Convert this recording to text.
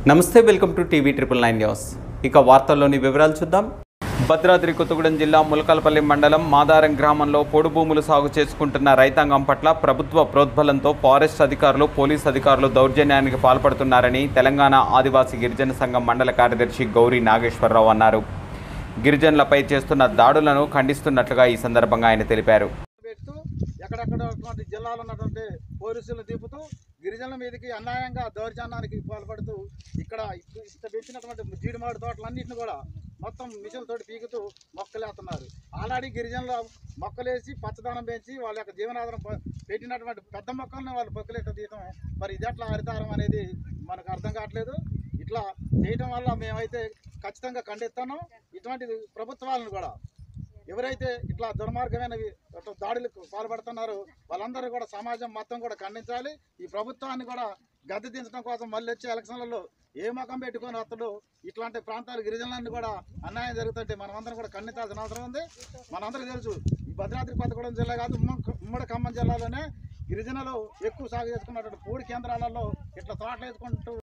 నమస్తే welcome to TV triple nine news ఇక వార్తల్లోని వివరాలు చూద్దాం భద్రాద్రి కొత్తగూడెం జిల్లా ములకలపల్లి మండలం మాదారం గ్రామంలో పొడు భూములు సాగు చేసుకుంటున్న రైతాంగం పట్ల ప్రభుత్వ ప్రోద్బలంతో ఫారెస్ట్ అధికారులు పోలీస్ అధికారులు దౌర్జన్యానికి పాల్పడుతున్నారని తెలంగాణ ఆదివాసీ గిరిజన సంఘం మండల కార్యదర్శి గౌరీ నాగేశ్వరరావు అన్నారు గిరిజనులపై చేస్తున్న దాడులను ఖండిస్తున్నట్లుగా ఈ సందర్భంగా ఆయన తెలిపారు పెడుతూ ఎక్కడెక్కడ ఉన్నటువంటి జిల్లాలో ఉన్నటువంటి పోలీసులు దింపుతూ గిరిజనుల మీదకి అన్యాయంగా దౌర్జన్యానికి పాల్పడుతూ ఇక్కడ ఇష్ట పెంచినటువంటి జీడిమాడు తోటలన్నింటిని కూడా మొత్తం మిషన్లతోటి పీకుతూ మొక్కలేస్తున్నారు ఆల్రెడీ గిరిజనులు మొక్కలేసి పచ్చదనం పెంచి వాళ్ళ యొక్క జీవనాధారం ప- పెట్టినటువంటి పెద్ద మొక్కల్ని వాళ్ళు పొక్కలేట తీయటం మరి ఇది ఎట్లా హరితారం అనేది మనకు అర్థం కావట్లేదు ఇట్లా చేయటం వల్ల మేమైతే ఖచ్చితంగా ఖండిస్తున్నాం ఇటువంటి ప్రభుత్వాలను కూడా ఎవరైతే ఇట్లా దుర్మార్గమైనవి అట్లా దాడులకు పాల్పడుతున్నారో వాళ్ళందరూ కూడా సమాజం మొత్తం కూడా ఖండించాలి ఈ ప్రభుత్వాన్ని కూడా గద్దె దించడం కోసం మళ్ళీ వచ్చే ఎలక్షన్లలో ఏ ముఖం పెట్టుకొని వస్తాడు ఇట్లాంటి ప్రాంతాలు గిరిజనులన్నీ కూడా అన్యాయం జరుగుతుంటే మనమందరం కూడా ఖండించాల్సిన అవసరం ఉంది మనందరికీ తెలుసు ఈ భద్రాద్రి కొత్తగూడెం జిల్లా కాదు ఉమ్మ- ఉమ్మడి ఖమ్మం జిల్లాలోనే గిరిజనులు ఎక్కువ సాగు చేసుకున్నటువంటి పూడి కేంద్రాలలో ఇట్లా తోటలు వేసుకుంటూ